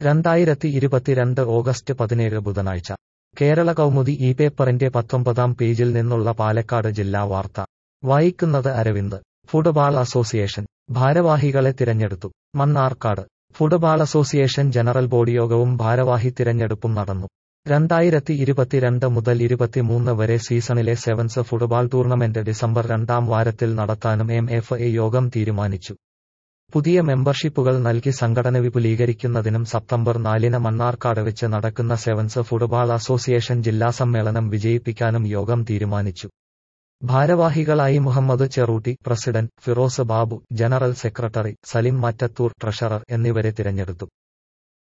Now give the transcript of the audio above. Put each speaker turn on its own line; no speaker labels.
രണ്ടായിരത്തി ഇരുപത്തിരണ്ട് ഓഗസ്റ്റ് പതിനേഴ് ബുധനാഴ്ച കേരള കൗമുദി ഈ പേപ്പറിന്റെ പത്തൊമ്പതാം പേജിൽ നിന്നുള്ള പാലക്കാട് ജില്ലാ വാർത്ത വായിക്കുന്നത് അരവിന്ദ് ഫുട്ബാൾ അസോസിയേഷൻ ഭാരവാഹികളെ തിരഞ്ഞെടുത്തു Mannarkkad football association general body യോഗവും ഭാരവാഹി തിരഞ്ഞെടുപ്പും നടന്നു രണ്ടായിരത്തി ഇരുപത്തിരണ്ട് മുതൽ ഇരുപത്തിമൂന്ന് വരെ സീസണിലെ സെവൻസ് ഫുട്ബാൾ ടൂർണമെന്റ് ഡിസംബർ രണ്ടാം വാരത്തിൽ നടത്താനും എം എഫ് എ യോഗം തീരുമാനിച്ചു പുതിയ മെമ്പർഷിപ്പുകൾ നൽകി സംഘടന വിപുലീകരിക്കുന്നതിനും സെപ്റ്റംബർ നാലിന് മണ്ണാർക്കാട് വെച്ച് നടക്കുന്ന സെവൻസ് ഫുട്ബാൾ അസോസിയേഷൻ ജില്ലാ സമ്മേളനം വിജയിപ്പിക്കാനും യോഗം തീരുമാനിച്ചു ഭാരവാഹികളായി Muhammad Cherootty president Firoz Babu general secretary Salim Mattathur treasurer എന്നിവരെ തിരഞ്ഞെടുത്തു